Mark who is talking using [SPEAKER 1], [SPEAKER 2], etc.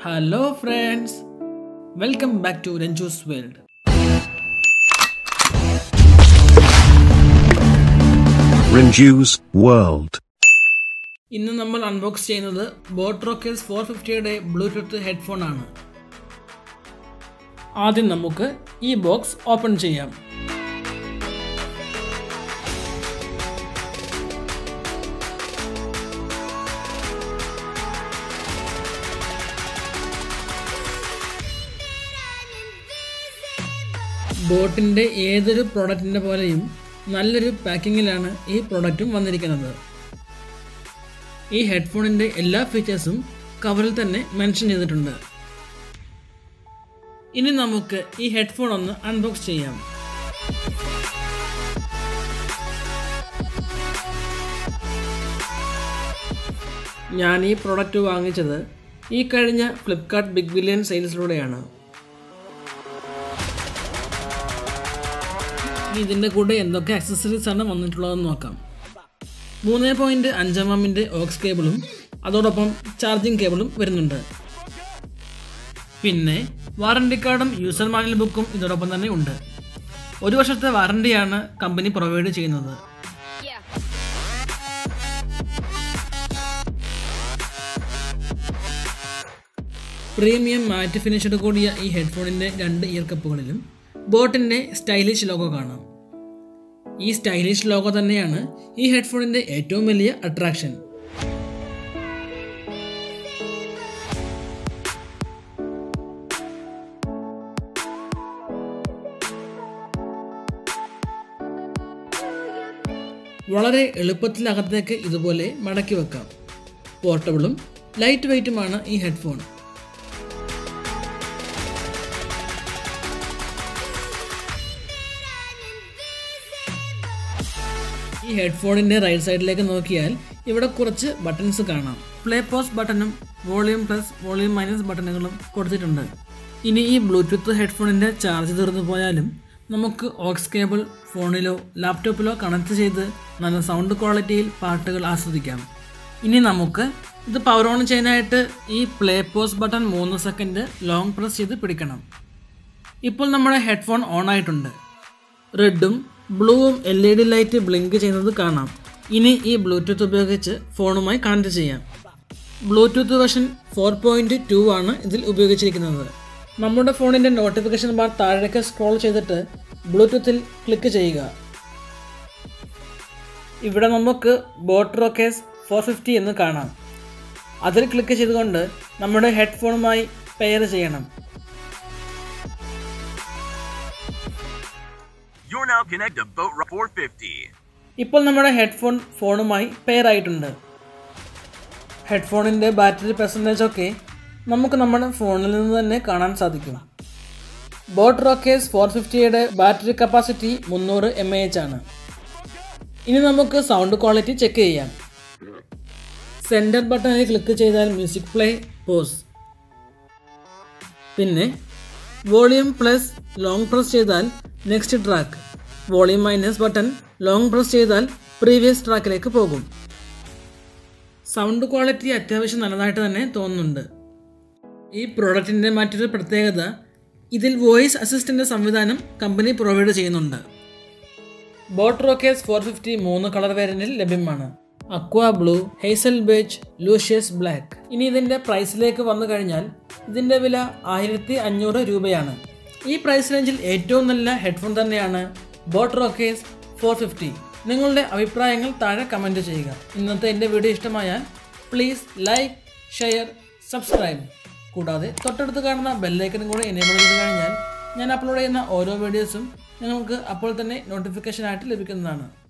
[SPEAKER 1] Hello friends welcome back to Renju's World
[SPEAKER 2] Renju's World.
[SPEAKER 1] ഇന്ന് നമ്മൾ unbox ചെയ്യുന്നത് ബോട്ട് റോക്കേഴ്സ് ഫോർ ഫിഫ്റ്റിയുടെ ബ്ലൂടൂത്ത് ഹെഡ്ഫോൺ ആണ് ആദ്യം നമുക്ക് ഈ ബോക്സ് ഓപ്പൺ ചെയ്യാം ബോട്ടിൻ്റെ ഏതൊരു പ്രോഡക്റ്റിൻ്റെ പോലെയും നല്ലൊരു പാക്കിങ്ങിലാണ് ഈ പ്രോഡക്റ്റും വന്നിരിക്കുന്നത് ഈ ഹെഡ്ഫോണിൻ്റെ എല്ലാ ഫീച്ചേഴ്സും കവറിൽ തന്നെ മെൻഷൻ ചെയ്തിട്ടുണ്ട് ഇനി നമുക്ക് ഈ ഹെഡ്ഫോൺ ഒന്ന് അൺബോക്സ് ചെയ്യാം ഞാൻ ഈ പ്രോഡക്റ്റ് വാങ്ങിച്ചത് ഈ കഴിഞ്ഞ ഫ്ലിപ്കാർട്ട് ബിഗ് ബില്യൺ സെയിൽസിലൂടെയാണ് ഇതിൻ്റെ കൂടെ എന്തൊക്കെ അക്സസറീസ് ആണ് വന്നിട്ടുള്ളതെന്ന് നോക്കാം മൂന്ന് പോയിൻറ്റ് അഞ്ചാം എമ്മിൻ്റെ ഓക്സ് കേബിളും അതോടൊപ്പം ചാർജിങ് കേബിളും വരുന്നുണ്ട് പിന്നെ വാറണ്ടി കാർഡും യൂസർ മാനുവൽ ബുക്കും ഇതോടൊപ്പം തന്നെ ഉണ്ട് ഒരു വർഷത്തെ വാറണ്ടിയാണ് കമ്പനി പ്രൊവൈഡ് ചെയ്യുന്നത് പ്രീമിയം മാറ്റ് ഫിനിഷോട് കൂടിയ ഈ ഹെഡ്ഫോണിൻ്റെ രണ്ട് ഇയർ കപ്പുകളിലും ബോട്ടിൻ്റെ സ്റ്റൈലിഷ് ലോഗോ കാണാം ഈ സ്റ്റൈലിഷ് ലോഗോ തന്നെയാണ് ഈ ഹെഡ്ഫോണിൻ്റെ ഏറ്റവും വലിയ അട്രാക്ഷൻ വളരെ എളുപ്പത്തിൽ അകത്തേക്ക് ഇതുപോലെ മടക്കി വെക്കാം പോർട്ടബിളും ലൈറ്റ് വെയ്റ്റുമാണ് ഈ ഹെഡ്ഫോൺ ഈ ഹെഡ്ഫോണിൻ്റെ റൈറ്റ് സൈഡിലേക്ക് നോക്കിയാൽ ഇവിടെ കുറച്ച് ബട്ടൺസ് കാണാം പ്ലേ പോസ് ബട്ടണും വോളിയം പ്ലസ് വോളിയം മൈനസ് ബട്ടണുകളും കൊടുത്തിട്ടുണ്ട് ഇനി ഈ ബ്ലൂടൂത്ത് ഹെഡ്ഫോണിൻ്റെ ചാർജ് തീർന്നു പോയാലും നമുക്ക് ഓക്സ് കേബിൾ ഫോണിലോ ലാപ്ടോപ്പിലോ കണക്ട് ചെയ്ത് നല്ല സൗണ്ട് ക്വാളിറ്റിയിൽ പാട്ടുകൾ ആസ്വദിക്കാം ഇനി നമുക്ക് ഇത് പവർ ഓൺ ചെയ്യാനായിട്ട് ഈ പ്ലേ പോസ് ബട്ടൺ മൂന്ന് സെക്കൻഡ് ലോങ് പ്രസ് ചെയ്ത് പിടിക്കണം ഇപ്പോൾ നമ്മുടെ ഹെഡ്ഫോൺ ഓൺ ആയിട്ടുണ്ട് റെഡും ബ്ലൂവും L E D light blink ചെയ്യുന്നത് കാണാം ഇനി ഈ ബ്ലൂടൂത്ത് ഉപയോഗിച്ച് ഫോണുമായി കണക്ട് ചെയ്യാം Bluetooth version four point two ആണ് ഇതിൽ ഉപയോഗിച്ചിരിക്കുന്നത് നമ്മുടെ ഫോണിൻ്റെ നോട്ടിഫിക്കേഷൻ ബാർ താഴേക്ക് സ്ക്രോൾ ചെയ്തിട്ട് ബ്ലൂടൂത്തിൽ ക്ലിക്ക് ചെയ്യുക ഇവിടെ നമുക്ക് ബോട്ട് റോക്കേസ് ഫോർ ഫിഫ്റ്റി എന്ന് കാണാം അതിൽ ക്ലിക്ക് ചെയ്തുകൊണ്ട് നമ്മുടെ ഹെഡ്ഫോണുമായി പെയർ ചെയ്യണം
[SPEAKER 3] You're now connected to Boat Rock 450.
[SPEAKER 1] ഇപ്പോൾ നമ്മുടെ ഹെഡ്ഫോൺ ഫോണുമായി പെയർ ആയിട്ടുണ്ട് ഹെഡ്ഫോണിൻ്റെ ബാറ്ററി പെർസെൻറ്റേജ് ഒക്കെ നമുക്ക് നമ്മുടെ ഫോണിൽ നിന്ന് തന്നെ കാണാൻ സാധിക്കും ബോട്ട് റോക്കേസ് ഫോർ ഫിഫ്റ്റിയുടെ ബാറ്ററി കപ്പാസിറ്റി മുന്നൂറ് എം എ എച്ച് ആണ് ഇനി നമുക്ക് സൗണ്ട് ക്വാളിറ്റി ചെക്ക് ചെയ്യാം സെൻറ്റർ ബട്ടണിൽ ക്ലിക്ക് ചെയ്താൽ മ്യൂസിക് പ്ലേ പോസ് പിന്നെ വോളിയം പ്ലസ് ലോങ് പ്രസ് ചെയ്താൽ next track volume minus button long press ചെയ്താൽ പ്രീവിയസ് ട്രാക്കിലേക്ക് പോകും സൗണ്ട് ക്വാളിറ്റി അത്യാവശ്യം നല്ലതായിട്ട് തന്നെ തോന്നുന്നുണ്ട് ഈ പ്രോഡക്റ്റിൻ്റെ മറ്റൊരു പ്രത്യേകത ഇതിൽ വോയിസ് അസിസ്റ്റൻ്റ് സംവിധാനം കമ്പനി പ്രൊവൈഡ് ചെയ്യുന്നുണ്ട് ബോട്ട് റോക്കേസ് ഫോർ ഫിഫ്റ്റി മൂന്ന് കളർ വേരിയൻറ്റിൽ ലഭ്യമാണ് aqua blue hazel beige luscious black ഇനി ഇതിൻ്റെ പ്രൈസിലേക്ക് വന്നു കഴിഞ്ഞാൽ ഇതിൻ്റെ വില ആയിരത്തി അഞ്ഞൂറ് രൂപയാണ് ഈ പ്രൈസ് റേഞ്ചിൽ ഏറ്റവും നല്ല ഹെഡ്ഫോൺ തന്നെയാണ് ബോട്ട് റോക്കേസ് ഫോർ ഫിഫ്റ്റി നിങ്ങളുടെ അഭിപ്രായങ്ങൾ താഴെ കമൻറ്റ് ചെയ്യുക ഇന്നത്തെ എൻ്റെ വീഡിയോ ഇഷ്ടമായാൽ പ്ലീസ് ലൈക്ക് ഷെയർ സബ്സ്ക്രൈബ് കൂടാതെ തൊട്ടടുത്ത് കാണുന്ന ബെല്ലൈക്കനും കൂടെ എനേബിൾ ചെയ്ത് കഴിഞ്ഞാൽ ഞാൻ അപ്ലോഡ് ചെയ്യുന്ന ഓരോ വീഡിയോസും നിങ്ങൾക്ക് അപ്പോൾ തന്നെ നോട്ടിഫിക്കേഷനായിട്ട് ലഭിക്കുന്നതാണ്